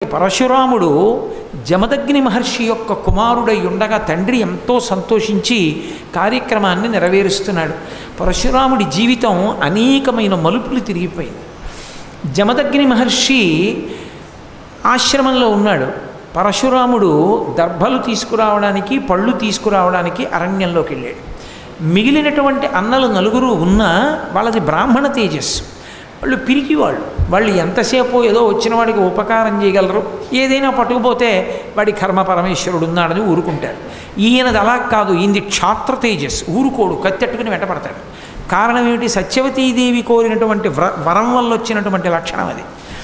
పరశురాముడు జమదగ్ని మహర్షి యొక్క కుమారుడై ఉండగా తండ్రి ఎంతో సంతోషించి కార్యక్రమాన్ని నెరవేరుస్తున్నాడు పరశురాముడి జీవితం అనేకమైన మలుపులు తిరిగిపోయింది జమదగ్ని మహర్షి ఆశ్రమంలో ఉన్నాడు పరశురాముడు దర్భలు తీసుకురావడానికి పళ్ళు తీసుకురావడానికి అరణ్యంలోకి వెళ్ళాడు మిగిలినటువంటి అన్నలు నలుగురు ఉన్నా వాళ్ళది బ్రాహ్మణ తేజస్సు వాళ్ళు పిరికి వాళ్ళు వాళ్ళు ఎంతసేపు ఏదో వచ్చిన వాడికి ఉపకారం చేయగలరు ఏదైనా పట్టుకుపోతే వాడి కర్మ పరమేశ్వరుడు ఉన్నాడని ఊరుకుంటారు ఈయనది అలా కాదు ఈయనది క్షాత్ర తేజస్ ఊరుకోడు కత్తెట్టుకుని వెంటపడతాడు కారణం ఏమిటి సత్యవతీదేవి కోరినటువంటి వ్ర వరం వల్ల వచ్చినటువంటి లక్షణం అది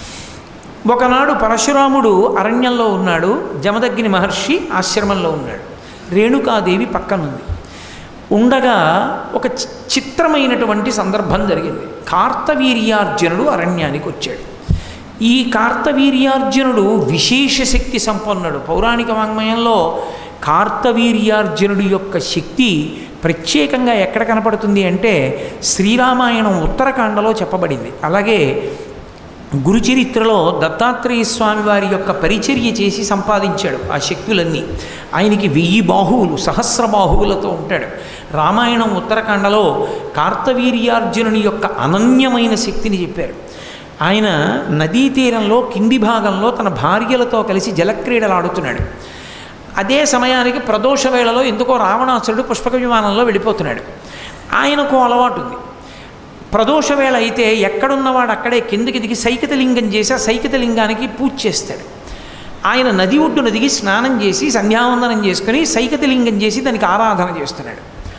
ఒకనాడు పరశురాముడు అరణ్యంలో ఉన్నాడు జమదగ్ని మహర్షి ఆశ్రమంలో ఉన్నాడు రేణుకాదేవి పక్కనుంది ఉండగా ఒక చి- చిత్రమైనటువంటి సందర్భం జరిగింది కార్తవీర్యార్జునుడు అరణ్యానికి వచ్చాడు ఈ కార్తవీర్యార్జునుడు విశేష శక్తి సంపన్నుడు పౌరాణిక వాంగ్మయంలో కార్తవీర్యార్జునుడి యొక్క శక్తి ప్రత్యేకంగా ఎక్కడ కనపడుతుంది అంటే శ్రీరామాయణం ఉత్తరకాండలో చెప్పబడింది అలాగే గురుచరిత్రలో దత్తాత్రేయ స్వామి వారి యొక్క పరిచర్య చేసి సంపాదించాడు ఆ శక్తులన్నీ ఆయనకి వెయ్యి బాహువులు సహస్ర బాహువులతో ఉంటాడు రామాయణం ఉత్తరకాండలో కార్తవీర్యార్జునుని యొక్క అనన్యమైన శక్తిని చెప్పారు ఆయన నదీ తీరంలో కింది భాగంలో తన భార్యలతో కలిసి జలక్రీడలాడుతున్నాడు అదే సమయానికి ప్రదోష వేళలో ఎందుకో రావణాసురుడు పుష్పక విమానంలో వెళ్ళిపోతున్నాడు ఆయనకు అలవాటు ఉంది ప్రదోష వేళ అయితే ఎక్కడున్నవాడు అక్కడే కిందికి దిగి సైకిత లింగం చేసి ఆ సైకిత లింగానికి పూజ చేస్తాడు ఆయన నది ఒడ్డున దిగి స్నానం చేసి సంధ్యావందనం చేసుకుని సైకిత లింగం చేసి దానికి ఆరాధన చేస్తున్నాడు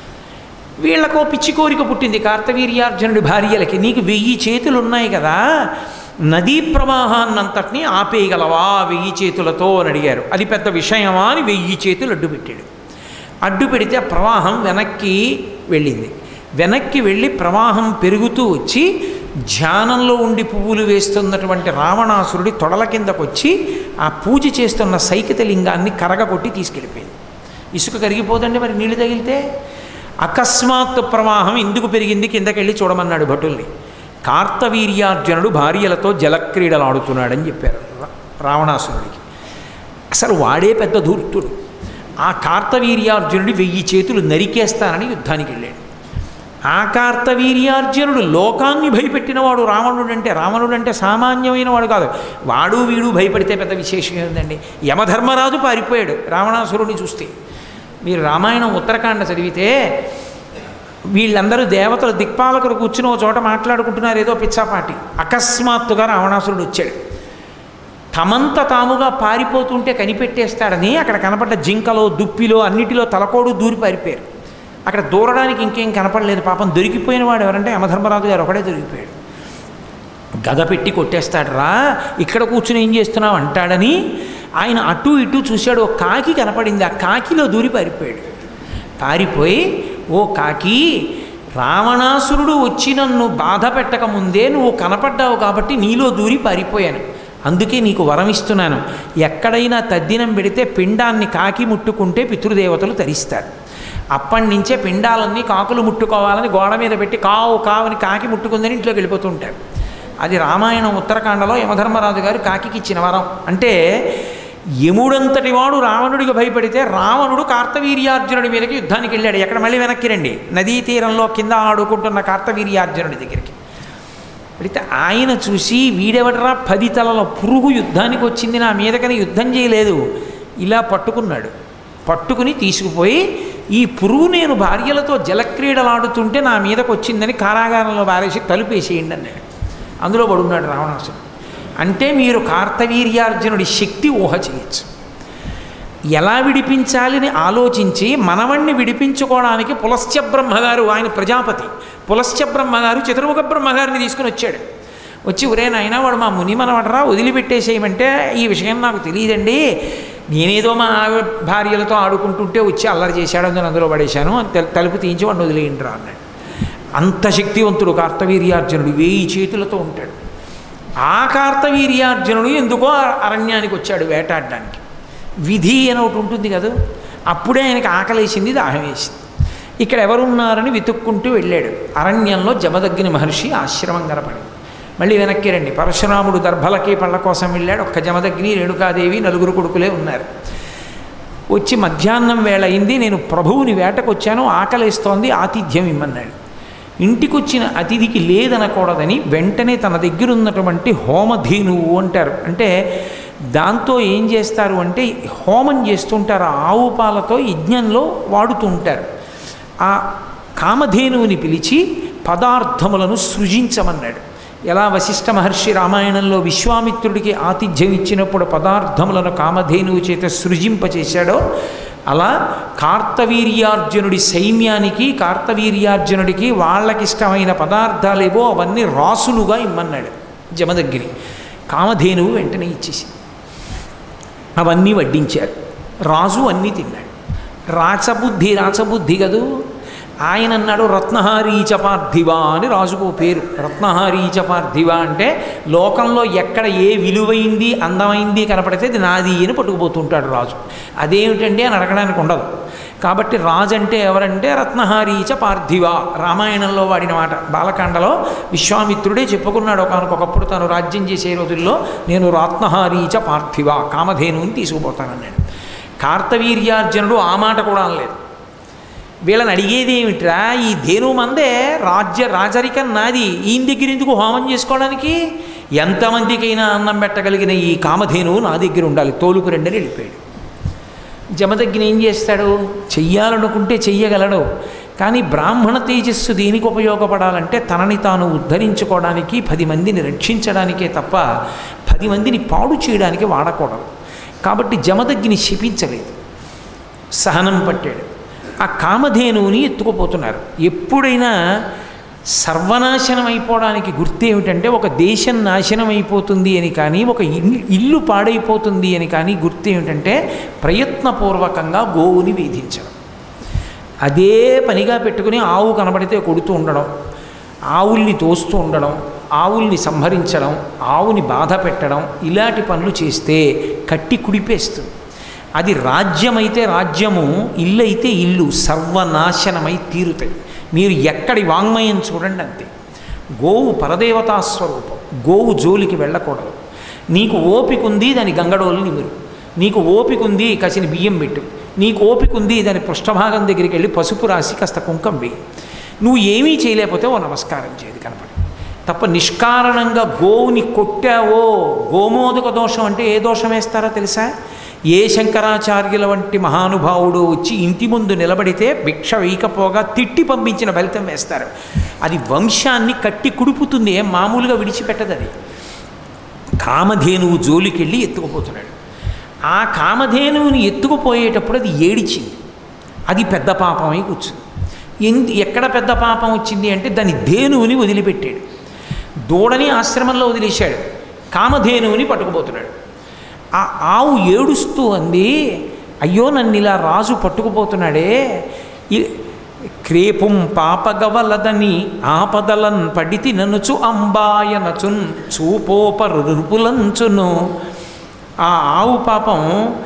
వీళ్ళకో పిచ్చి కోరిక పుట్టింది కార్తవీర్యార్జునుడి భార్యలకి నీకు వెయ్యి చేతులు ఉన్నాయి కదా నదీ ప్రవాహాన్నంతటినీ ఆపేయగలవా వెయ్యి చేతులతో అని అడిగారు అది పెద్ద విషయమా అని వెయ్యి చేతులు అడ్డు పెట్టాడు అడ్డు పెడితే ఆ ప్రవాహం వెనక్కి వెళ్ళింది వెనక్కి వెళ్ళి ప్రవాహం పెరుగుతూ వచ్చి ధ్యానంలో ఉండి పువ్వులు వేస్తున్నటువంటి రావణాసురుడి తొడల కిందకు వచ్చి ఆ పూజ చేస్తున్న సైకిత లింగాన్ని కరగకొట్టి తీసుకెళ్ళిపోయింది ఇసుక కరిగిపోదండి మరి నీళ్లు తగిలితే అకస్మాత్తు ప్రవాహం ఎందుకు పెరిగింది కిందకెళ్ళి చూడమన్నాడు భటుల్ని కార్తవీర్యార్జునుడు భార్యలతో జలక్రీడలాడుతున్నాడని చెప్పారు రా- రావణాసురుడికి అసలు వాడే పెద్ద ధూర్తుడు ఆ కార్తవీర్యార్జునుడి వెయ్యి చేతులు నరికేస్తానని యుద్ధానికి వెళ్ళాడు ఆ కార్తవీర్యార్జునుడు లోకాన్ని భయపెట్టినవాడు రావణుడు అంటే రావణుడు అంటే సామాన్యమైన వాడు కాదు వాడు వీడు భయపడితే పెద్ద విశేషం ఏందండి యమధర్మరాజు పారిపోయాడు రావణాసురుడిని చూస్తే మీరు రామాయణం ఉత్తరాఖండ చదివితే వీళ్ళందరూ దేవతలు దిక్పాలకులు కూర్చుని ఒక చోట మాట్లాడుకుంటున్నారు ఏదో పిచ్చాపాటి అకస్మాత్తుగా రావణాసురుడు వచ్చాడు తమంత తాముగా పారిపోతుంటే కనిపెట్టేస్తాడని అక్కడ కనపడ్డ జింకలో దుప్పిలో అన్నిటిలో తలకోడు దూరి పారిపోయారు అక్కడ దూరడానికి ఇంకేం కనపడలేదు పాపం దొరికిపోయిన వాడు ఎవరంటే యమధర్మరాజు గారు ఒకడే దొరికిపోయాడు గద పెట్టి కొట్టేస్తాడు రా ఇక్కడ కూర్చుని ఏం చేస్తున్నావు అంటాడని ఆయన అటు ఇటు చూశాడు ఒక కాకి కనపడింది ఆ కాకిలో దూరి పారిపోయాడు పారిపోయి ఓ కాకి రావణాసురుడు వచ్చి నన్ను బాధ పెట్టక ముందే నువ్వు కనపడ్డావు కాబట్టి నీలో దూరి పారిపోయాను అందుకే నీకు వరం ఇస్తున్నాను ఎక్కడైనా తద్దినం పెడితే పిండాన్ని కాకి ముట్టుకుంటే పితృదేవతలు తరిస్తారు అప్పటి నుంచే పిండాలన్నీ కాకులు ముట్టుకోవాలని గోడ మీద పెట్టి కావు కావని కాకి ముట్టుకుందని ఇంట్లోకి వెళ్ళిపోతూ ఉంటారు అది రామాయణం ఉత్తరాఖండలో యమధర్మరాజు గారు కాకికి ఇచ్చిన వరం అంటే యముడంతటి వాడు రావణుడికి భయపడితే రావణుడు కార్తవీర్యార్జునుడి మీదకి యుద్ధానికి వెళ్ళాడు ఎక్కడ మళ్ళీ వెనక్కి రండి నదీ తీరంలో కింద ఆడుకుంటున్న కార్తవీర్యార్జునుడి దగ్గరికి అయితే ఆయన చూసి వీడెవడరా పది తలల పురుగు యుద్ధానికి వచ్చింది నా మీదకని యుద్ధం చేయలేదు ఇలా పట్టుకున్నాడు పట్టుకుని తీసుకుపోయి ఈ పురుగు నేను భార్యలతో జలక్రీడలాడుతుంటే నా మీదకు వచ్చిందని కారాగారంలో బారేసి తలుపేసేయండి అన్నాడు అందులో పడున్నాడు రావణాసుడు అంటే మీరు కార్తవీర్యార్జునుడి శక్తి ఊహ చేయొచ్చు ఎలా విడిపించాలని ఆలోచించి మనవణ్ణి విడిపించుకోవడానికి పులశ్చ బ్రహ్మగారు ఆయన ప్రజాపతి పులశ్చ బ్రహ్మగారు చతుర్ముఖ బ్రహ్మగారిని తీసుకుని వచ్చాడు వచ్చి ఒరే నాయన వాడు మా ముని మనవడరా వదిలిపెట్టేసేయమంటే ఈ విషయం నాకు తెలియదండి నేనేదో మా ఆవిడ భార్యలతో ఆడుకుంటుంటే వచ్చి అల్లరి చేశాడు అని అందులో పడేశాను తె- తలుపు తీయించి వాడిని వదిలేయండిరా అన్నాడు అంత శక్తివంతుడు కార్తవీర్యార్జునుడు వేయి చేతులతో ఉంటాడు ఆ కార్తవీర్యార్జునుడు ఎందుకో అరణ్యానికి వచ్చాడు వేటాడడానికి విధి అని ఒకటి ఉంటుంది కదా అప్పుడే ఆయనకి ఆకలేసింది దాహం వేసింది ఇక్కడ ఎవరున్నారని వెతుక్కుంటూ వెళ్ళాడు అరణ్యంలో జమదగ్ని మహర్షి ఆశ్రమం కనపడింది మళ్ళీ వెనక్కి రండి పరశురాముడు దర్భలకి పళ్ళ కోసం వెళ్ళాడు ఒక్క జమదగ్ని రేణుకాదేవి నలుగురు కొడుకులే ఉన్నారు వచ్చి మధ్యాహ్నం వేళ అయింది నేను ప్రభువుని వేటకొచ్చాను ఆకలేస్తోంది ఆతిథ్యం ఇమ్మన్నాడు ఇంటికొచ్చిన అతిథికి లేదనకూడదని వెంటనే తన దగ్గర ఉన్నటువంటి హోమధేనువు అంటారు అంటే దాంతో ఏం చేస్తారు అంటే హోమం చేస్తుంటారు ఆ ఆవు పాలతో యజ్ఞంలో వాడుతూ ఉంటారు ఆ కామధేనువుని పిలిచి పదార్థములను సృజించమన్నాడు ఎలా వశిష్ఠ మహర్షి రామాయణంలో విశ్వామిత్రుడికి ఆతిథ్యం ఇచ్చినప్పుడు పదార్థములను కామధేనువు చేత సృజింపచేశాడో అలా కార్తవీర్యార్జునుడి సైన్యానికి కార్తవీర్యార్జునుడికి వాళ్ళకిష్టమైన పదార్థాలేవో అవన్నీ రాసులుగా ఇమ్మన్నాడు జమదగ్గిరి కామధేనువు వెంటనే ఇచ్చేసి అవన్నీ వడ్డించారు రాజు అన్నీ తిన్నాడు రాచబుద్ధి రాచబుద్ధి కదూ ఆయన అన్నాడు రత్నహారీచ పార్థివ అని రాజుకు పేరు రత్నహారీచ పార్థివ అంటే లోకంలో ఎక్కడ ఏ విలువైంది అందమైంది కనపడితే అది నాది అని పట్టుకుపోతుంటాడు రాజు అదేమిటండి అని అడగడానికి ఉండదు కాబట్టి రాజు అంటే ఎవరంటే రత్నహారీచ పార్థివ రామాయణంలో వాడిన మాట బాలకాండలో విశ్వామిత్రుడే చెప్పుకున్నాడు ఒకనకొకప్పుడు తాను రాజ్యం చేసే రోజుల్లో నేను రత్నహారీచ పార్థివ కామధేనుని తీసుకుపోతానన్నాడు కార్తవీర్యార్జునుడు ఆ మాట కూడా అనలేదు వీళ్ళని అడిగేది ఏమిట్రా ఈ ధేను మందే రాజ్య రాజరికం నాది ఈయన దగ్గర ఎందుకు హోమం చేసుకోవడానికి ఎంతమందికైనా అన్నం పెట్టగలిగిన ఈ కామధేనువు నా దగ్గర ఉండాలి తోలుకు రెండని వెళ్ళిపోయాడు జమదగ్గిన ఏం చేస్తాడు చెయ్యాలనుకుంటే చెయ్యగలడు కానీ బ్రాహ్మణ తేజస్సు దేనికి ఉపయోగపడాలంటే తనని తాను ఉద్ధరించుకోవడానికి పది మందిని రక్షించడానికే తప్ప పది మందిని పాడు చేయడానికి వాడకూడదు కాబట్టి జమదగ్గిని శపించలేదు సహనం పట్టాడు ఆ కామధేనువుని ఎత్తుకుపోతున్నారు ఎప్పుడైనా సర్వనాశనం అయిపోవడానికి గుర్తు ఏమిటంటే ఒక దేశం నాశనం అయిపోతుంది అని కానీ ఒక ఇల్లు ఇల్లు పాడైపోతుంది అని కానీ గుర్తు ఏమిటంటే ప్రయత్నపూర్వకంగా గోవుని వేధించడం అదే పనిగా పెట్టుకుని ఆవు కనబడితే కొడుతూ ఉండడం ఆవుల్ని తోస్తూ ఉండడం ఆవుల్ని సంహరించడం ఆవుని బాధ పెట్టడం ఇలాంటి పనులు చేస్తే కట్టి కుడిపేస్తుంది అది రాజ్యమైతే రాజ్యము ఇల్లు అయితే ఇల్లు సర్వనాశనమై తీరుతాయి మీరు ఎక్కడి వాంగ్మయం చూడండి అంతే గోవు పరదేవతా స్వరూపం గోవు జోలికి వెళ్ళకూడదు నీకు ఓపిక ఉంది దాని గంగడోలు నిమురు నీకు ఓపిక ఉంది కసిన బియ్యం పెట్టు నీకు ఓపిక ఉంది దాని పృష్ఠభాగం దగ్గరికి వెళ్ళి పసుపు రాసి కాస్త కుంకం వేయి నువ్వు ఏమీ చేయలేకపోతే ఓ నమస్కారం చేయదు కనపడి తప్ప నిష్కారణంగా గోవుని కొట్టావో గోమోదక దోషం అంటే ఏ దోషం వేస్తారో తెలుసా ఏ శంకరాచార్యుల వంటి మహానుభావుడు వచ్చి ఇంటి ముందు నిలబడితే భిక్ష వేయకపోగా తిట్టి పంపించిన ఫలితం వేస్తారు అది వంశాన్ని కట్టి కుడుపుతుంది ఏం మామూలుగా విడిచిపెట్టదు అది కామధేనువు జోలికెళ్ళి ఎత్తుకుపోతున్నాడు ఆ కామధేనువుని ఎత్తుకుపోయేటప్పుడు అది ఏడిచింది అది పెద్ద పాపమై కూర్చుంది ఎందు ఎక్కడ పెద్ద పాపం వచ్చింది అంటే దాని ధేనువుని వదిలిపెట్టాడు దూడని ఆశ్రమంలో వదిలేశాడు కామధేనువుని పట్టుకుపోతున్నాడు ఆ ఆవు ఏడుస్తూ అంది అయ్యో నన్ను ఇలా రాజు పట్టుకుపోతున్నాడే ఈ- క్రేపుం పాపగవలదని ఆపదలన్ పడితి ననుచు అంబాయనచున్ చూపోపరుపులంచును ఆ ఆవు పాపం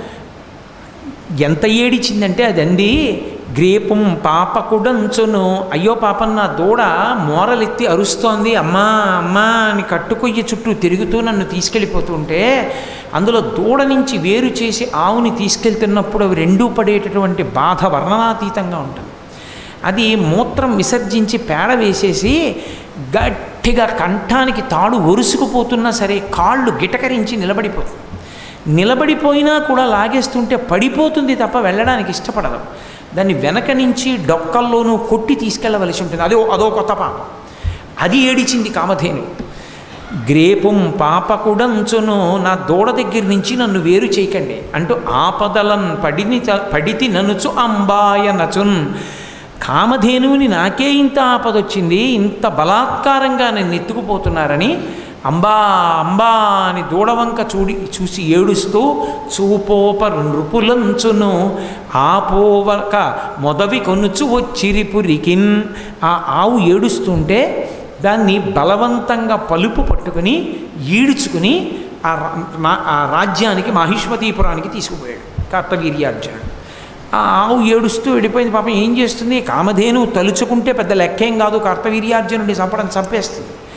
ఎంత ఏడిచిందంటే అది అంది గ్రేపం పాపకుడంచును అయ్యో పాపం నా దూడ మోరలెత్తి అరుస్తోంది అమ్మా అమ్మా అని కట్టుకొయ్య చుట్టూ తిరుగుతూ నన్ను తీసుకెళ్ళిపోతుంటే అందులో దూడ నుంచి వేరు చేసి ఆవుని తీసుకెళ్తున్నప్పుడు అవి రెండూ పడేటటువంటి బాధ వర్ణనాతీతంగా ఉంటుంది అది మూత్రం విసర్జించి పేడ వేసేసి గట్టిగా కంఠానికి తాడు ఒరుసుకుపోతున్నా సరే కాళ్ళు గిటకరించి నిలబడిపోతుంది నిలబడిపోయినా కూడా లాగేస్తుంటే పడిపోతుంది తప్ప వెళ్ళడానికి ఇష్టపడదు దాన్ని వెనక నుంచి డొక్కల్లోనూ కొట్టి తీసుకెళ్ళవలసి ఉంటుంది అదో అదో కొత్త పాపం అది ఏడిచింది కామధేను గ్రేపం పాపకుడంచును నా దూడ దగ్గర నుంచి నన్ను వేరు చేయకండి అంటూ ఆపదలన్ పడిని పడితి ననుచు అంబాయ నచున్ కామధేనువుని నాకే ఇంత ఆపదొచ్చింది ఇంత బలాత్కారంగా నన్ను ఎత్తుకుపోతున్నారని అంబా అంబా అని దూడవంక చూడి చూసి ఏడుస్తూ చూపోప నృపులంచును ఆపోవక మొదవి కొనుచు వచ్చిరిపురికిన్ ఆ ఆవు ఏడుస్తుంటే దాన్ని బలవంతంగా పలుపు పట్టుకుని ఈడ్చుకుని ఆ రా- నా- ఆ రాజ్యానికి మాహిష్మతీపురానికి తీసుకుపోయాడు కార్తవీర్యార్జునుడు ఆ ఆవు ఏడుస్తూ వెళ్ళిపోయింది పాపం ఏం చేస్తుంది కామధేను తలుచుకుంటే పెద్ద లెక్కేం కాదు కార్తవీర్యార్జునుడిని చంపడం చంపేస్తుంది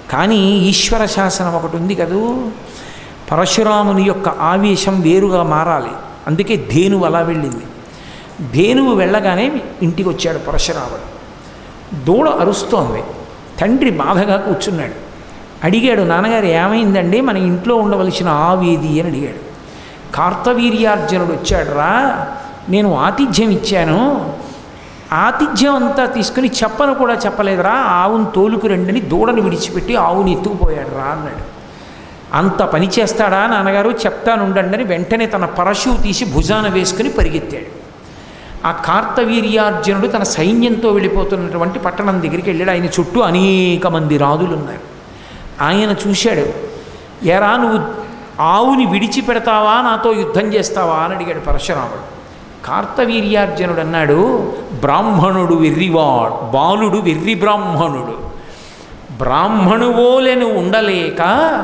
కానీ ఈశ్వర శాసనం ఒకటి ఉంది కదూ పరశురాముని యొక్క ఆవేశం వేరుగా మారాలి అందుకే ధేనువు అలా వెళ్ళింది ధేనువు వెళ్ళగానే ఇంటికి వచ్చాడు పరశురాముడు దూడ అరుస్తోంది తండ్రి బాధగా కూర్చున్నాడు అడిగాడు నాన్నగారు ఏమైందండి మన ఇంట్లో ఉండవలసిన ఆవేది అని అడిగాడు కార్తవీర్యార్జునుడు వచ్చాడురా నేను ఆతిథ్యం ఇచ్చాను ఆతిథ్యం అంతా తీసుకుని చెప్పను కూడా చెప్పలేదురా ఆవును తోలుకు రండని దూడను విడిచిపెట్టి ఆవుని ఎత్తుకుపోయాడు రా అన్నాడు అంత పని చేస్తాడా నాన్నగారు చెప్తానుండండి అని వెంటనే తన పరశువు తీసి భుజాన వేసుకుని పరిగెత్తాడు ఆ కార్తవీర్యార్జునుడు తన సైన్యంతో వెళ్ళిపోతున్నటువంటి పట్టణం దగ్గరికి వెళ్ళాడు ఆయన చుట్టూ అనేక మంది రాజులు ఉన్నారు ఆయన చూశాడు ఎరా నువ్వు ఆవుని విడిచిపెడతావా నాతో యుద్ధం చేస్తావా అని అడిగాడు పరశురాముడు కార్తవీర్యార్జునుడు అన్నాడు బ్రాహ్మణుడు వెర్రివాడు బాలుడు వెర్రి బ్రాహ్మణుడు బ్రాహ్మణువోలెను ఉండలేక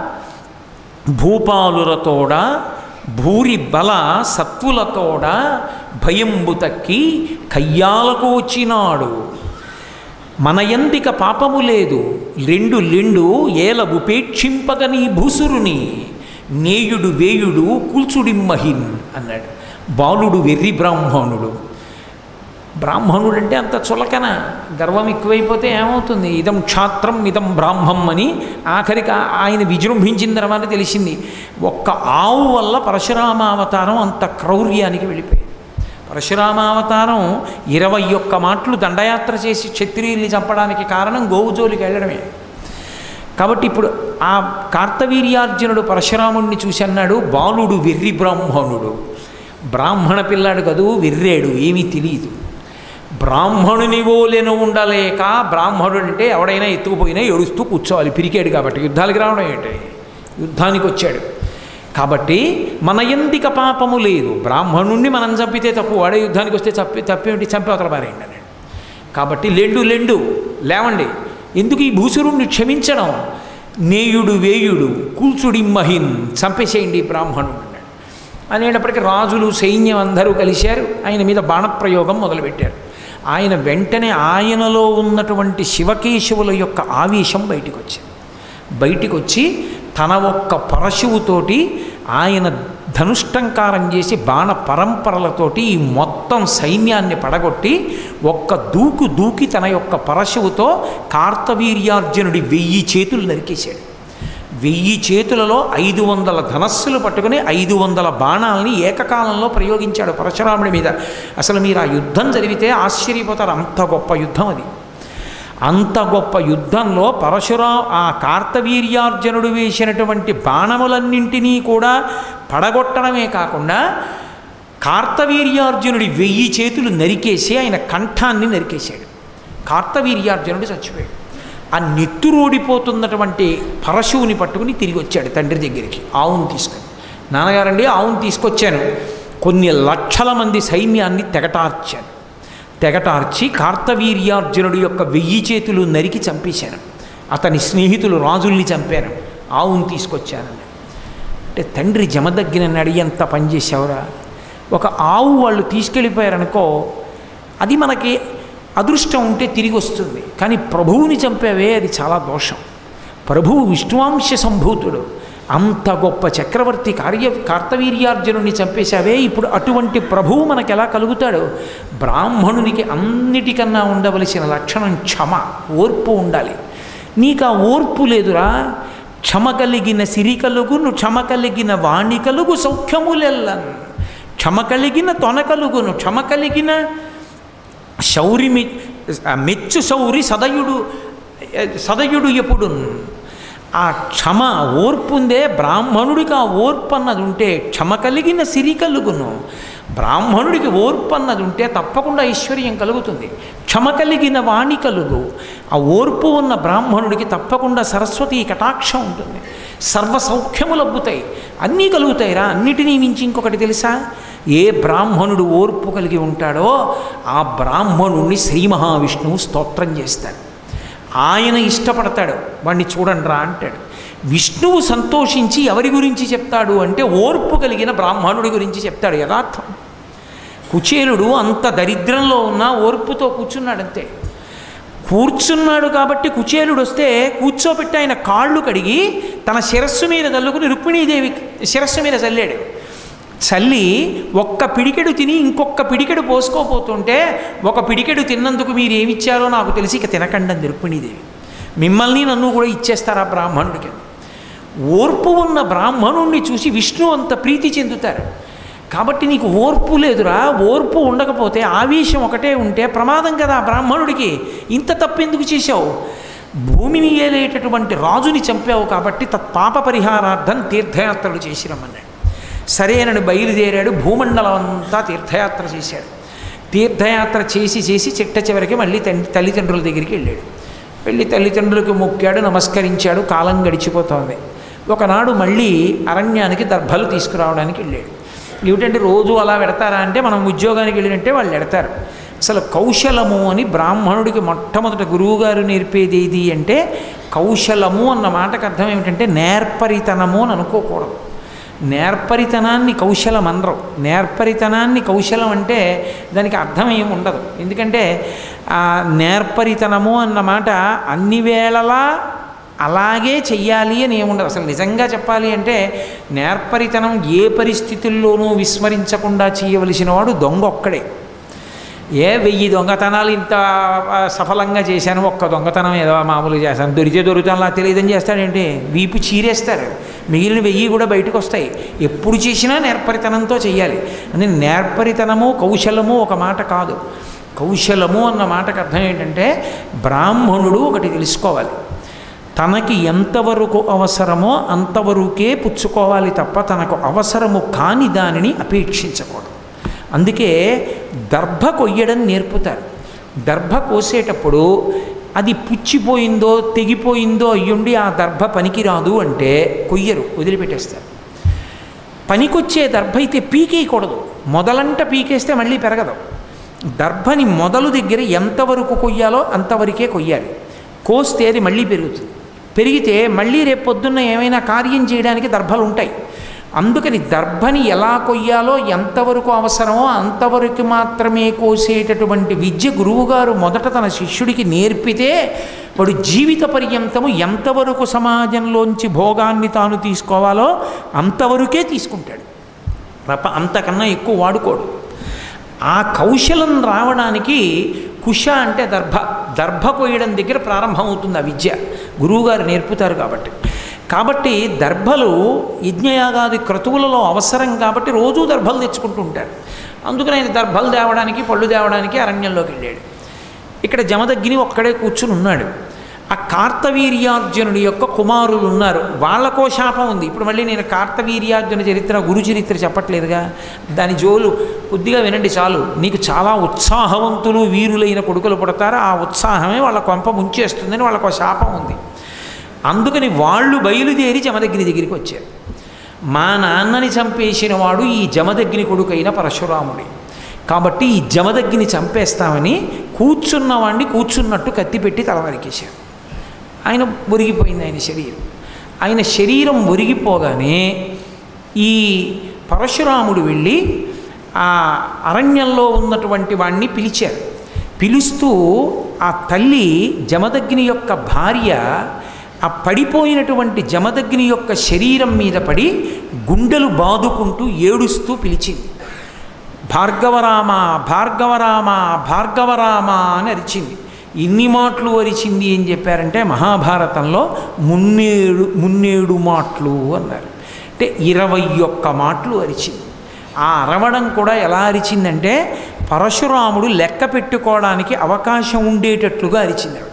భూపాలులతోడ భూరి బల సత్వులతోడ భయంబు తక్కి కయ్యాలకు వచ్చినాడు మన ఎందిక పాపము లేదు లెండు లెండు ఏల ఉపేక్షింపగ నీ భూసురుని నేయుడు వేయుడు కూల్చుడిమ్మహిన్ అన్నాడు బాలుడు వెర్రి బ్రాహ్మణుడు బ్రాహ్మణుడు అంటే అంత చులకన గర్వం ఎక్కువైపోతే ఏమవుతుంది ఇదం క్షాత్రం ఇదం బ్రాహ్మం అని ఆఖరికి ఆ- ఆయన విజృంభించిన తర్వాత తెలిసింది ఒక్క ఆవు వల్ల పరశురామావతారం అంత క్రౌర్యానికి వెళ్ళిపోయింది పరశురామావతారం ఇరవై ఒక్క మాటలు దండయాత్ర చేసి క్షత్రియుల్ని చంపడానికి కారణం గోవు జోలికి వెళ్ళడమే కాబట్టి ఇప్పుడు ఆ కార్తవీర్యార్జునుడు పరశురాముడిని చూసి అన్నాడు బాలుడు వెర్రి బ్రాహ్మణుడు బ్రాహ్మణ పిల్లాడు కదూ వెర్రేడు ఏమీ తెలియదు బ్రాహ్మణుని ఓలెను ఉండలేక బ్రాహ్మణుడు అంటే ఎవడైనా ఎత్తుకుపోయినా ఏడుస్తూ కూర్చోవాలి పిరికాడు కాబట్టి యుద్ధాలకు రావడం ఏంటి యుద్ధానికి వచ్చాడు కాబట్టి మన ఎందిక పాపము లేదు బ్రాహ్మణుణ్ణి మనం చంపితే తప్పు వాడే యుద్ధానికి వస్తే చంపి తప్పేమిటి చంపి అవతల పారేయండి అన్నాడు కాబట్టి లెండు లెండు లేవండి ఎందుకు ఈ భూసురుణ్ణి క్షమించడం నేయుడు వేయుడు కూల్చుడి మహిన్ చంపేసేయండి ఈ బ్రాహ్మణుడు అన్నాడు అనేటప్పటికీ రాజులు సైన్యం అందరూ కలిశారు ఆయన మీద బాణప్రయోగం మొదలుపెట్టారు ఆయన వెంటనే ఆయనలో ఉన్నటువంటి శివకేశవుల యొక్క ఆవేశం బయటికి వచ్చింది బయటికి వచ్చి తన ఒక్క పరశువుతోటి ఆయన ధనుష్టంకారం చేసి బాణ పరంపరలతోటి ఈ మొత్తం సైన్యాన్ని పడగొట్టి ఒక్క దూకు దూకి తన యొక్క పరశువుతో కార్తవీర్యార్జునుడి వెయ్యి చేతులు నరికేశాడు వెయ్యి చేతులలో ఐదు వందల ధనస్సులు పట్టుకుని ఐదు వందల బాణాలని ఏకకాలంలో ప్రయోగించాడు పరశురాముడి మీద అసలు మీరు ఆ యుద్ధం జరిగితే ఆశ్చర్యపోతారు అంత గొప్ప యుద్ధం అది అంత గొప్ప యుద్ధంలో పరశురా ఆ కార్తవీర్యార్జునుడు వేసినటువంటి బాణములన్నింటినీ కూడా పడగొట్టడమే కాకుండా కార్తవీర్యార్జునుడి వెయ్యి చేతులు నరికేసి ఆయన కంఠాన్ని నరికేశాడు కార్తవీర్యార్జునుడు చచ్చిపోయాడు ఆ నెత్తురోడిపోతున్నటువంటి పరశువుని పట్టుకుని తిరిగి వచ్చాడు తండ్రి దగ్గరికి ఆవును తీసుకుని నాన్నగారండి ఆవును తీసుకొచ్చాను కొన్ని లక్షల మంది సైన్యాన్ని తెగటార్చాను తెగటార్చి కార్తవీర్యార్జునుడి యొక్క వెయ్యి చేతులు నరికి చంపేశాను అతని స్నేహితులు రాజుల్ని చంపాను ఆవును తీసుకొచ్చాను అంటే తండ్రి జమదగ్గినన్నాడు ఎంత పని చేసావురా ఒక ఆవు వాళ్ళు తీసుకెళ్ళిపోయారనుకో అది మనకి అదృష్టం ఉంటే తిరిగి వస్తుంది కానీ ప్రభువుని చంపావే అది చాలా దోషం ప్రభువు విష్ణువాంశ సంభూతుడు అంత గొప్ప చక్రవర్తి కార్య కార్తవీర్యార్జునుడిని చంపేశావే ఇప్పుడు అటువంటి ప్రభువు మనకు ఎలా కలుగుతాడు బ్రాహ్మణునికి అన్నిటికన్నా ఉండవలసిన లక్షణం క్షమ ఓర్పు ఉండాలి నీకు ఆ ఓర్పు లేదురా క్షమ కలిగిన సిరి కలుగును క్షమ కలిగిన వాణి కలుగు సౌఖ్యములెల్లన్ క్షమ కలిగిన తొన కలుగును క్షమ కలిగిన శౌరి మె మెచ్చు శౌరి సదయుడు సదయుడు ఎప్పుడు ఆ క్షమ ఓర్పు ఉందే బ్రాహ్మణుడికి ఆ ఓర్పు అన్నది ఉంటే క్షమ కలిగిన సిరి కలుగును బ్రాహ్మణుడికి ఓర్పు అన్నది ఉంటే తప్పకుండా ఐశ్వర్యం కలుగుతుంది క్షమ కలిగిన వాణి కలుగు ఆ ఓర్పు ఉన్న బ్రాహ్మణుడికి తప్పకుండా సరస్వతి కటాక్షం ఉంటుంది సర్వ సౌఖ్యములు అబ్బుతాయి అన్నీ కలుగుతాయిరా అన్నిటినీ మించి ఇంకొకటి తెలుసా ఏ బ్రాహ్మణుడు ఓర్పు కలిగి ఉంటాడో ఆ బ్రాహ్మణుణ్ణి శ్రీ మహావిష్ణువు స్తోత్రం చేస్తాడు ఆయన ఇష్టపడతాడు వాడిని చూడండిరా అంటాడు విష్ణువు సంతోషించి ఎవరి గురించి చెప్తాడు అంటే ఓర్పు కలిగిన బ్రాహ్మణుడి గురించి చెప్తాడు యథార్థం కుచేలుడు అంత దరిద్రంలో ఉన్న ఓర్పుతో కూర్చున్నాడంతే కూర్చున్నాడు కాబట్టి కుచేలుడు వస్తే కూర్చోబెట్టి ఆయన కాళ్ళు కడిగి తన శిరస్సు మీద చల్లుకుని రుక్మిణీదేవి శిరస్సు మీద చల్లాడు చల్లి ఒక్క పిడికెడు తిని ఇంకొక పిడికెడు పోసుకోపోతుంటే ఒక పిడికెడు తిన్నందుకు మీరు ఏమిచ్చారో నాకు తెలిసి ఇక తినకండి అంది రుక్మిణీదేవి మిమ్మల్ని నన్ను కూడా ఇచ్చేస్తారా బ్రాహ్మణుడికి ఓర్పు ఉన్న బ్రాహ్మణుణ్ణి చూసి విష్ణు అంత ప్రీతి చెందుతారు కాబట్టి నీకు ఓర్పు లేదురా ఓర్పు ఉండకపోతే ఆవేశం ఒకటే ఉంటే ప్రమాదం కదా ఆ బ్రాహ్మణుడికి ఇంత తప్పెందుకు చేశావు భూమిని ఏలేటటువంటి రాజుని చంపావు కాబట్టి తత్పాప పరిహారార్థం తీర్థయాత్రలు చేసి రమ్మన్నాడు సరేనని బయలుదేరాడు భూమండలం అంతా తీర్థయాత్ర చేశాడు తీర్థయాత్ర చేసి చేసి చిట్ట చివరికి మళ్ళీ తండ్రి తల్లిదండ్రుల దగ్గరికి వెళ్ళాడు వెళ్ళి తల్లిదండ్రులకు మొక్కాడు నమస్కరించాడు కాలం గడిచిపోతోంది ఒకనాడు మళ్ళీ అరణ్యానికి దర్భలు తీసుకురావడానికి వెళ్ళాడు ఏమిటంటే రోజు అలా పెడతారా అంటే మనం ఉద్యోగానికి వెళ్ళినట్టే వాళ్ళు పెడతారు అసలు కౌశలము అని బ్రాహ్మణుడికి మొట్టమొదట గురువుగారు నేర్పేది ఏది అంటే కౌశలము అన్న మాటకు అర్థం ఏమిటంటే నేర్పరితనము అని అనుకోకూడదు నేర్పరితనాన్ని కౌశలం అనరు నేర్పరితనాన్ని కౌశలం అంటే దానికి అర్థం ఏమి ఉండదు ఎందుకంటే ఆ నేర్పరితనము అన్న మాట అన్ని వేళలా అలాగే చెయ్యాలి అని ఏముండదు అసలు నిజంగా చెప్పాలి అంటే నేర్పరితనం ఏ పరిస్థితుల్లోనూ విస్మరించకుండా చేయవలసిన వాడు దొంగ ఒక్కడే ఏ వెయ్యి దొంగతనాలు ఇంత ఆ, సఫలంగా చేశాను ఒక్క దొంగతనం ఏదో మామూలుగా చేశాను దొరికితే దొరుకుతాను నాకు తెలియదని చేస్తాడేంటి వీపు చీరేస్తారు మిగిలిన వెయ్యి కూడా బయటకు వస్తాయి ఎప్పుడు చేసినా నేర్పరితనంతో చెయ్యాలి అని నేర్పరితనము కౌశలము ఒక మాట కాదు కౌశలము అన్న మాటకు అర్థం ఏంటంటే బ్రాహ్మణుడు ఒకటి తెలుసుకోవాలి తనకి ఎంతవరకు అవసరమో అంతవరకే పుచ్చుకోవాలి తప్ప తనకు అవసరము కాని దానిని అపేక్షించకూడదు అందుకే దర్భ కొయ్యడం నేర్పుతారు దర్భ కోసేటప్పుడు అది పుచ్చిపోయిందో తెగిపోయిందో అయ్యుండి ఆ దర్భ పనికిరాదు అంటే కొయ్యరు వదిలిపెట్టేస్తారు పనికొచ్చే దర్భ అయితే పీకేయకూడదు మొదలంట పీకేస్తే మళ్ళీ పెరగదు దర్భని మొదలు దగ్గర ఎంతవరకు కొయ్యాలో అంతవరకే కొయ్యాలి కోస్తే అది మళ్ళీ పెరుగుతుంది పెరిగితే మళ్ళీ రేపు పొద్దున్న ఏమైనా కార్యం చేయడానికి దర్భలు ఉంటాయి అందుకని దర్భని ఎలా కొయ్యాలో ఎంతవరకు అవసరమో అంతవరకు మాత్రమే కోసేటటువంటి విద్య గురువుగారు మొదట తన శిష్యుడికి నేర్పితే వాడు జీవిత పర్యంతము ఎంతవరకు సమాజంలోంచి భోగాన్ని తాను తీసుకోవాలో అంతవరకే తీసుకుంటాడు తప్ప అంతకన్నా ఎక్కువ వాడుకోడు ఆ కౌశలం రావడానికి కుష అంటే దర్భ దర్భ కొయ్యడం దగ్గర ప్రారంభమవుతుంది ఆ విద్య గురువుగారు నేర్పుతారు కాబట్టి కాబట్టి దర్భలు యజ్ఞయాగాది క్రతువులలో అవసరం కాబట్టి రోజూ దర్భలు తెచ్చుకుంటూ ఉంటారు అందుకని ఆయన దర్భలు తేవడానికి పళ్ళు తేవడానికి అరణ్యంలోకి వెళ్ళాడు ఇక్కడ జమదగ్గిని ఒక్కడే కూర్చుని ఉన్నాడు ఆ కార్తవీర్యార్జునుడి యొక్క కుమారులు ఉన్నారు వాళ్ళకో శాపం ఉంది ఇప్పుడు మళ్ళీ నేను కార్తవీర్యార్జున చరిత్ర గురు చరిత్ర చెప్పట్లేదుగా దాని జోలు కొద్దిగా వినండి చాలు నీకు చాలా ఉత్సాహవంతులు వీరులైన కొడుకులు పుడతారు ఆ ఉత్సాహమే వాళ్ళ కొంప ముంచేస్తుందని వాళ్ళకు శాపం ఉంది అందుకని వాళ్ళు బయలుదేరి జమదగ్ని దగ్గరికి వచ్చారు మా నాన్నని చంపేసిన వాడు ఈ జమదగ్ని కొడుకైన పరశురాముడి కాబట్టి ఈ జమదగ్ని చంపేస్తామని కూర్చున్నవాడిని కూర్చున్నట్టు కత్తి పెట్టి తలవరికేశారు ఆయన ఒరిగిపోయింది ఆయన శరీరం ఆయన శరీరం ఒరిగిపోగానే ఈ పరశురాముడు వెళ్ళి ఆ అరణ్యంలో ఉన్నటువంటి వాణ్ణి పిలిచారు పిలుస్తూ ఆ తల్లి జమదగ్ని యొక్క భార్య ఆ పడిపోయినటువంటి జమదగ్ని యొక్క శరీరం మీద పడి గుండెలు బాదుకుంటూ ఏడుస్తూ పిలిచింది భార్గవరామ భార్గవరామ భార్గవరామ అని అరిచింది ఇన్ని మాటలు అరిచింది ఏం చెప్పారంటే మహాభారతంలో మున్నేడు మున్నేడు మాటలు అన్నారు అంటే ఇరవై ఒక్క మాటలు అరిచింది ఆ అరవడం కూడా ఎలా అరిచిందంటే పరశురాముడు లెక్క పెట్టుకోవడానికి అవకాశం ఉండేటట్లుగా అరిచింది ఆవిడ.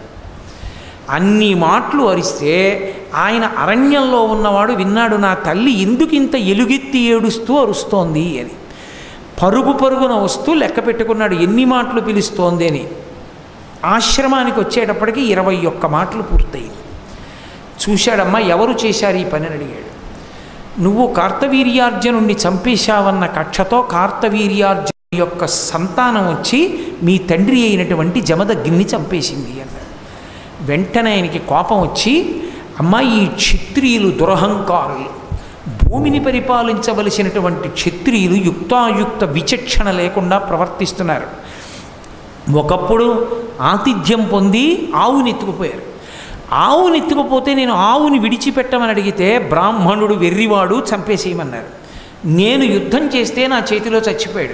అన్ని మాటలు అరిస్తే ఆయన అరణ్యంలో ఉన్నవాడు విన్నాడు నా తల్లి ఎందుకు ఇంత ఎలుగెత్తి ఏడుస్తూ అరుస్తోంది అని పరుగు పరుగున వస్తూ లెక్క పెట్టుకున్నాడు ఎన్ని మాటలు పిలుస్తోంది అని ఆశ్రమానికి వచ్చేటప్పటికి ఇరవై ఒక్క మాటలు పూర్తయింది చూశాడమ్మా ఎవరు చేశారు ఈ పని అని అడిగాడు నువ్వు కార్తవీర్యార్జునుణ్ణి చంపేశావన్న కక్షతో కార్తవీర్యార్జును యొక్క సంతానం వచ్చి మీ తండ్రి అయినటువంటి జమదగ్ని చంపేసింది అన్నాడు వెంటనే ఆయనకి కోపం వచ్చి అమ్మా ఈ క్షత్రియులు దురహంకారులు భూమిని పరిపాలించవలసినటువంటి క్షత్రియులు యుక్తాయుక్త విచక్షణ లేకుండా ప్రవర్తిస్తున్నారు ఒకప్పుడు ఆతిథ్యం పొంది ఆవుని ఎత్తుకుపోయారు ఆవుని ఎత్తుకుపోతే నేను ఆవుని విడిచిపెట్టమని అడిగితే బ్రాహ్మణుడు వెర్రివాడు చంపేసేయమన్నారు నేను యుద్ధం చేస్తే నా చేతిలో చచ్చిపోయాడు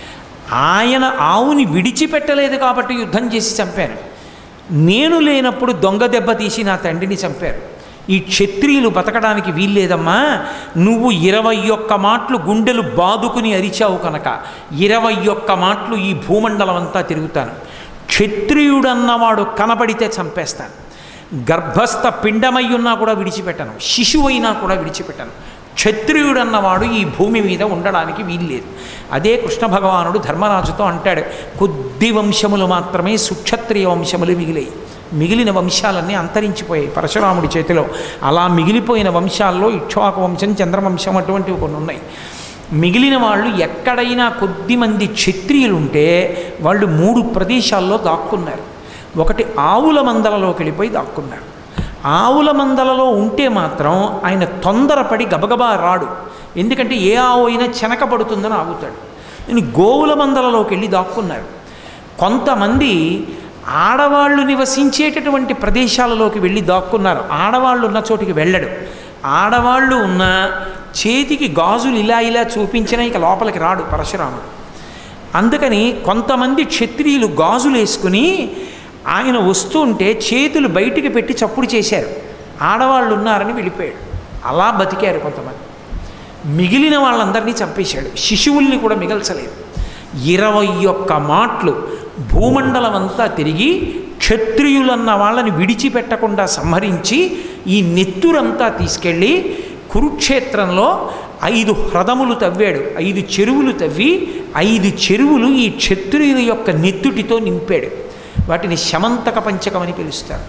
ఆయన ఆవుని విడిచిపెట్టలేదు కాబట్టి యుద్ధం చేసి చంపాను నేను లేనప్పుడు దొంగ దెబ్బ తీసి నా తండ్రిని చంపారు ఈ క్షత్రియులు బతకడానికి వీల్లేదమ్మా నువ్వు ఇరవై ఒక్క మాటలు గుండెలు బాదుకుని అరిచావు కనుక ఇరవై ఒక్క మాటలు ఈ భూమండలం అంతా తిరుగుతాను క్షత్రియుడన్నవాడు కనబడితే చంపేస్తాను గర్భస్థ పిండమై ఉన్నా కూడా విడిచిపెట్టను శిశువైనా కూడా విడిచిపెట్టను క్షత్రియుడన్నవాడు ఈ భూమి మీద ఉండడానికి వీల్లేదు అదే కృష్ణ భగవానుడు ధర్మరాజుతో అంటాడు కొద్ది వంశములు మాత్రమే సుక్షత్రియ వంశములు మిగిలాయి మిగిలిన వంశాలన్నీ అంతరించిపోయాయి పరశురాముడి చేతిలో అలా మిగిలిపోయిన వంశాల్లో ఇక్ష్వాకు వంశం చంద్రవంశం అటువంటివి కొన్ని ఉన్నాయి మిగిలిన వాళ్ళు ఎక్కడైనా కొద్దిమంది క్షత్రియులు ఉంటే వాళ్ళు మూడు ప్రదేశాల్లో దాక్కున్నారు ఒకటి ఆవుల మందలలోకి వెళ్ళిపోయి దాక్కున్నారు ఆవుల మందలలో ఉంటే మాత్రం ఆయన తొందరపడి గబగబా రాడు ఎందుకంటే ఏ ఆవు అయినా చెనకబడుతుందని ఆగుతాడు నేను గోవుల మందలలోకి వెళ్ళి దాక్కున్నారు కొంతమంది ఆడవాళ్ళు నివసించేటటువంటి ప్రదేశాలలోకి వెళ్ళి దాక్కున్నారు ఆడవాళ్ళు ఉన్న చోటికి వెళ్ళడు ఆడవాళ్ళు ఉన్న చేతికి గాజులు ఇలా ఇలా చూపించినా ఇక లోపలికి రాడు పరశురాముడు అందుకని కొంతమంది క్షత్రియులు గాజులు వేసుకుని ఆయన వస్తుంటే చేతులు బయటికి పెట్టి చప్పుడు చేశారు ఆడవాళ్ళు ఉన్నారని వెళ్ళిపోయాడు అలా బతికారు కొంతమంది మిగిలిన వాళ్ళందరినీ చంపేశాడు శిశువుల్ని కూడా మిగల్చలేదు ఇరవై ఒక్క మాటలు భూమండలం అంతా తిరిగి క్షత్రియులన్న వాళ్ళని విడిచిపెట్టకుండా సంహరించి ఈ నెత్తురంతా తీసుకెళ్ళి కురుక్షేత్రంలో ఐదు హ్రదములు తవ్వాడు ఐదు చెరువులు తవ్వి ఐదు చెరువులు ఈ క్షత్రియుల యొక్క నెత్తుటితో నింపాడు వాటిని శమంతక పంచకమని పిలుస్తారు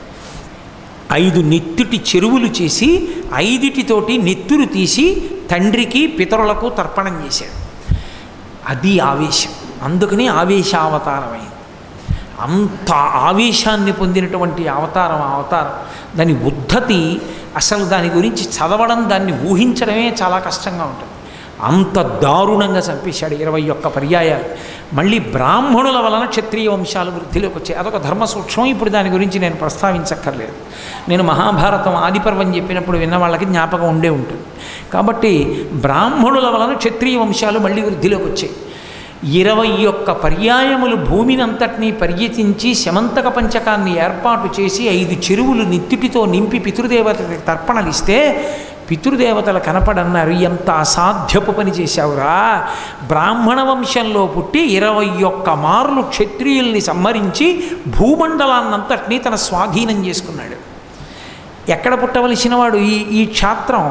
ఐదు నెత్తుటి చెరువులు చేసి ఐదిటితోటి నెత్తురు తీసి తండ్రికి పితరులకు తర్పణం చేశాడు అది ఆవేశం అందుకని ఆవేశావతారమైంది అంత ఆవేశాన్ని పొందినటువంటి అవతారం ఆ అవతారం దాని ఉద్ధతి అసలు దాని గురించి చదవడం దాన్ని ఊహించడమే చాలా కష్టంగా ఉంటుంది అంత దారుణంగా చంపేశాడు ఇరవై ఒక్క పర్యాయాలు మళ్ళీ బ్రాహ్మణుల వలన క్షత్రియ వంశాలు వృద్ధిలోకి వచ్చాయి అదొక ధర్మ సూక్ష్మం ఇప్పుడు దాని గురించి నేను ప్రస్తావించక్కర్లేదు నేను మహాభారతం ఆదిపర్వం చెప్పినప్పుడు విన్న వాళ్ళకి జ్ఞాపకం ఉండే ఉంటుంది కాబట్టి బ్రాహ్మణుల వలన క్షత్రియ వంశాలు మళ్ళీ వృద్ధిలోకి వచ్చాయి ఇరవై ఒక్క పర్యాయములు భూమిని అంతటినీ పర్యటించి శమంతక పంచకాన్ని ఏర్పాటు చేసి ఐదు చెరువులు నిత్తిటితో నింపి పితృదేవతలకు తర్పణలు ఇస్తే పితృదేవతలు కనపడన్నారు ఎంత అసాధ్యపు పని చేశావురా బ్రాహ్మణ వంశంలో పుట్టి ఇరవై ఒక్క మార్లు క్షత్రియుల్ని సంహరించి భూమండలాన్నంతటినీ తన స్వాధీనం చేసుకున్నాడు ఎక్కడ పుట్టవలసిన వాడు ఈ ఈ క్షాత్రం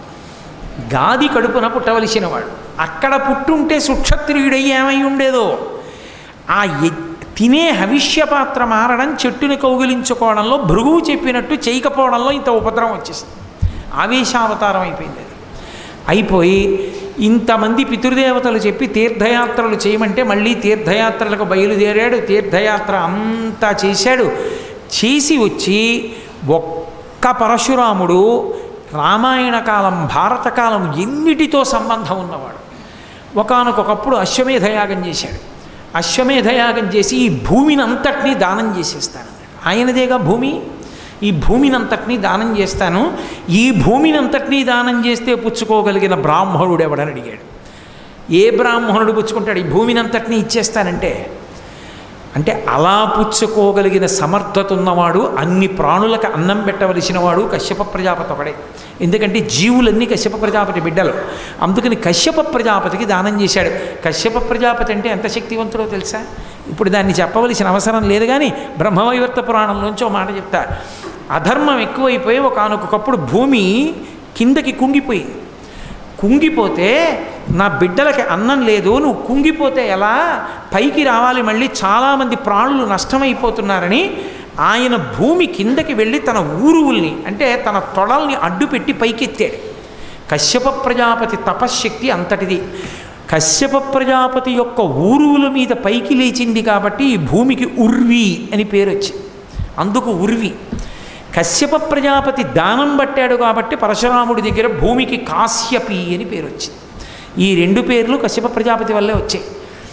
గాది కడుపున పుట్టవలసినవాడు అక్కడ పుట్టుంటే సుక్షత్రియుడై ఏమై ఉండేదో ఆ ఎ- తినే హవిష్య పాత్ర మారడం చెట్టుని కౌగిలించుకోవడంలో భృగువు చెప్పినట్టు చేయకపోవడంలో ఇంత ఉపద్రవం వచ్చేసింది ఆవేశావతారం అయిపోయింది అది అయిపోయి ఇంతమంది పితృదేవతలు చెప్పి తీర్థయాత్రలు చేయమంటే మళ్ళీ తీర్థయాత్రలకు బయలుదేరాడు తీర్థయాత్ర అంతా చేశాడు చేసి వచ్చి ఒక్క పరశురాముడు రామాయణ కాలం భారత కాలం ఎన్నిటితో సంబంధం ఉన్నవాడు ఒకానొకప్పుడు అశ్వమేధయాగం చేశాడు అశ్వమేధయాగం చేసి ఈ భూమిని అంతటినీ దానం చేసేస్తాను ఆయనదేగా భూమి ఈ భూమిని అంతటినీ దానం చేస్తాను ఈ భూమిని అంతటినీ దానం చేస్తే పుచ్చుకోగలిగిన బ్రాహ్మణుడు ఎవడని అడిగాడు ఏ బ్రాహ్మణుడు పుచ్చుకుంటాడు ఈ భూమిని అంతటినీ ఇచ్చేస్తానంటే అంటే అలా పుచ్చుకోగలిగిన సమర్థత ఉన్నవాడు అన్ని ప్రాణులకు అన్నం పెట్టవలసిన వాడు కశ్యప ప్రజాపతి ఒకడే ఎందుకంటే జీవులన్నీ కశ్యప ప్రజాపతి బిడ్డలు అందుకని కశ్యప ప్రజాపతికి దానం చేశాడు కశ్యప ప్రజాపతి అంటే ఎంత శక్తివంతుడో తెలుసా ఇప్పుడు దాన్ని చెప్పవలసిన అవసరం లేదు కానీ బ్రహ్మవైవర్త పురాణంలోంచి ఒక మాట చెప్తా అధర్మం ఎక్కువైపోయి ఒకనొకప్పుడు భూమి కిందకి కుంగిపోయింది కుంగిపోతే నా బిడ్డలకి అన్నం లేదు నువ్వు కుంగిపోతే ఎలా పైకి రావాలి మళ్ళీ చాలామంది ప్రాణులు నష్టమైపోతున్నారని ఆయన భూమి కిందకి వెళ్ళి తన ఊరువుల్ని అంటే తన తొడల్ని అడ్డుపెట్టి పైకెత్తాడు కశ్యప ప్రజాపతి తపశ్శక్తి అంతటిది కశ్యప ప్రజాపతి యొక్క ఊరువుల మీద పైకి లేచింది కాబట్టి ఈ భూమికి ఉర్వి అని పేరు వచ్చింది అందుకు ఉర్వి కశ్యప ప్రజాపతి దానం పట్టాడు కాబట్టి పరశురాముడి దగ్గర భూమికి కాశ్యపి అని పేరు వచ్చింది ఈ రెండు పేర్లు కశ్యప ప్రజాపతి వల్లే వచ్చాయి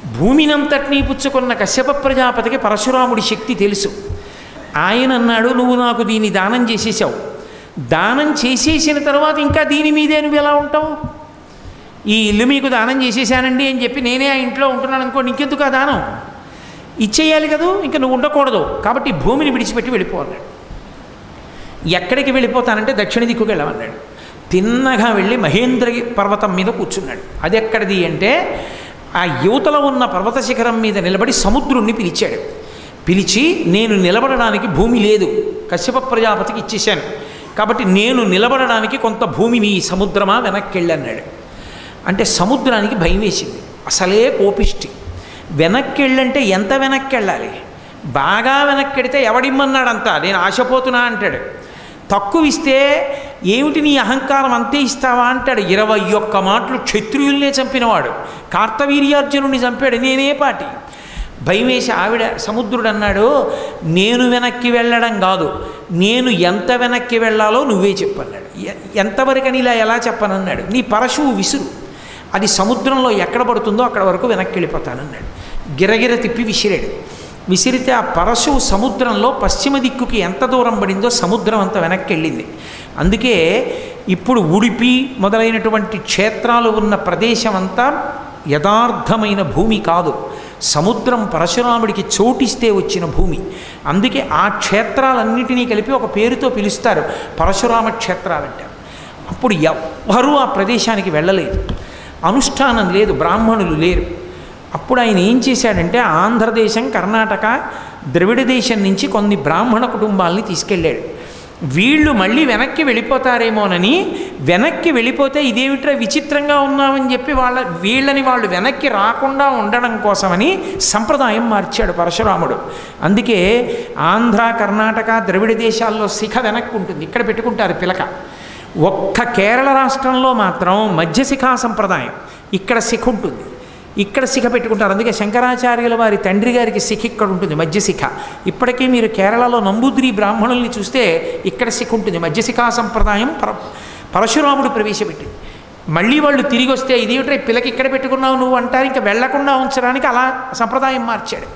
భూమినంతటినీ పుచ్చుకున్న కశ్యప ప్రజాపతికి పరశురాముడి శక్తి తెలుసు ఆయన అన్నాడు నువ్వు నాకు దీన్ని దానం చేసేసావు దానం చేసేసిన తర్వాత ఇంకా దీని మీదే నువ్వు ఎలా ఉంటావు ఈ ఇల్లు మీకు దానం చేసేసానండి అని చెప్పి నేనే ఆ ఇంట్లో ఉంటున్నాను అనుకోండి ఇంకెందుకు ఆ దానం ఇచ్చేయాలి కదా ఇంకా నువ్వు ఉండకూడదు కాబట్టి భూమిని విడిచిపెట్టి వెళ్ళిపో అన్నాడు ఎక్కడికి వెళ్ళిపోతానంటే దక్షిణ దిక్కుకు వెళ్ళమన్నాడు తిన్నగా వెళ్ళి మహేంద్రగి పర్వతం మీద కూర్చున్నాడు అది ఎక్కడిది అంటే ఆ యువతలో ఉన్న పర్వత శిఖరం మీద నిలబడి సముద్రుణ్ణి పిలిచాడు పిలిచి నేను నిలబడడానికి భూమి లేదు కశ్యప ప్రజాపతికి ఇచ్చేశాను కాబట్టి నేను నిలబడడానికి కొంత భూమిని ఈ సముద్రమా వెనక్కి వెళ్ళన్నాడు అంటే సముద్రానికి భయం వేసింది అసలే కోపిష్టి వెనక్కి వెళ్ళంటే ఎంత వెనక్కి వెళ్ళాలి బాగా వెనక్కి వెడితే ఎవడిమ్మన్నాడంతా నేను ఆశపోతున్నా అంటాడు తక్కువ ఇస్తే ఏమిటి నీ అహంకారం అంతే ఇస్తావా అంటాడు ఇరవై ఒక్క మాటలు క్షత్రియుల్నే చంపినవాడు కార్తవీర్యార్జునుడిని చంపాడు నేనే పాటి భయం వేసి ఆవిడ సముద్రుడు అన్నాడు నేను వెనక్కి వెళ్ళడం కాదు నేను ఎంత వెనక్కి వెళ్ళాలో నువ్వే చెప్పన్నాడు ఎ- ఎంతవరకని ఇలా ఎలా చెప్పనన్నాడు నీ పరశువు విసురు అది సముద్రంలో ఎక్కడ పడుతుందో అక్కడ వరకు వెనక్కి వెళ్ళిపోతానన్నాడు గిరగిర తిప్పి విసిరాడు విసిరితే ఆ పరశువు సముద్రంలో పశ్చిమ దిక్కుకి ఎంత దూరం పడిందో సముద్రం అంత వెనక్కి వెళ్ళింది అందుకే ఇప్పుడు ఉడిపి మొదలైనటువంటి క్షేత్రాలు ఉన్న ప్రదేశం అంతా యథార్థమైన భూమి కాదు సముద్రం పరశురాముడికి చోటిస్తే వచ్చిన భూమి అందుకే ఆ క్షేత్రాలన్నిటినీ కలిపి ఒక పేరుతో పిలుస్తారు పరశురామ క్షేత్రాలంటారు అప్పుడు ఎవ్వరూ ఆ ప్రదేశానికి వెళ్ళలేదు అనుష్ఠానం లేదు బ్రాహ్మణులు లేరు అప్పుడు ఆయన ఏం చేశాడంటే ఆంధ్రదేశం కర్ణాటక ద్రవిడ దేశం నుంచి కొన్ని బ్రాహ్మణ కుటుంబాలని తీసుకెళ్ళాడు వీళ్ళు మళ్ళీ వెనక్కి వెళ్ళిపోతారేమోనని వెనక్కి వెళ్ళిపోతే ఇదేమిట్రా విచిత్రంగా ఉన్నామని చెప్పి వాళ్ళ వీళ్ళని వాళ్ళు వెనక్కి రాకుండా ఉండడం కోసమని సంప్రదాయం మార్చాడు పరశురాముడు అందుకే ఆంధ్ర కర్ణాటక ద్రవిడ దేశాల్లో శిఖ వెనక్కి ఉంటుంది ఇక్కడ పెట్టుకుంటారు పిలక ఒక్క కేరళ రాష్ట్రంలో మాత్రం మధ్యశిఖా సంప్రదాయం ఇక్కడ శిఖ ఉంటుంది ఇక్కడ శిఖ పెట్టుకుంటారు అందుకే శంకరాచార్యుల వారి తండ్రి గారికి శిఖ ఇక్కడ ఉంటుంది మధ్యశిఖ ఇప్పటికీ మీరు కేరళలో నంబూద్రి బ్రాహ్మణుల్ని చూస్తే ఇక్కడ శిఖ ఉంటుంది మధ్యశిఖా సంప్రదాయం పర పరశురాముడు ప్రవేశపెట్టింది మళ్ళీ వాళ్ళు తిరిగి వస్తే ఇదేమిట్రా పిల్లకి ఇక్కడ పెట్టుకున్నావు నువ్వు అంటారు ఇంకా వెళ్లకుండా ఉంచడానికి అలా సంప్రదాయం మార్చాడు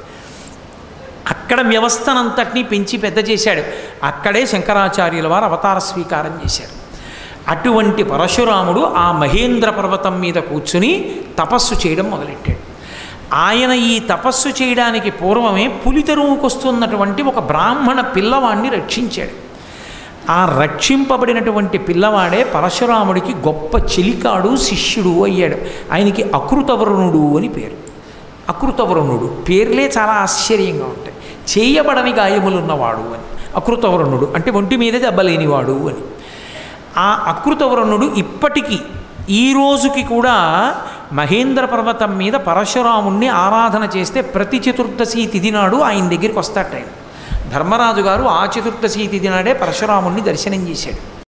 అక్కడ వ్యవస్థనంతటినీ పెంచి పెద్ద చేశాడు అక్కడే శంకరాచార్యుల వారు అవతార స్వీకారం చేశారు అటువంటి పరశురాముడు ఆ మహేంద్ర పర్వతం మీద కూర్చుని తపస్సు చేయడం మొదలెట్టాడు ఆయన ఈ తపస్సు చేయడానికి పూర్వమే పులితరువుకొస్తున్నటువంటి ఒక బ్రాహ్మణ పిల్లవాడిని రక్షించాడు ఆ రక్షింపబడినటువంటి పిల్లవాడే పరశురాముడికి గొప్ప చెలికాడు శిష్యుడు అయ్యాడు ఆయనకి అకృతవరుణుడు అని పేరు అకృతవరుణుడు పేర్లే చాలా ఆశ్చర్యంగా ఉంటాయి చేయబడని గాయములున్నవాడు అని అకృతవరుణుడు అంటే ఒంటి మీద దెబ్బలేనివాడు అని ఆ అకృతవరుణుడు ఇప్పటికీ ఈ రోజుకి కూడా మహేంద్ర పర్వతం మీద పరశురాముణ్ణి ఆరాధన చేస్తే ప్రతి చతుర్దశి తిథి నాడు ఆయన దగ్గరికి వస్తాట ఆయన ధర్మరాజు గారు ఆ చతుర్దశి తిథి నాడే పరశురాముణ్ణి దర్శనం చేశాడు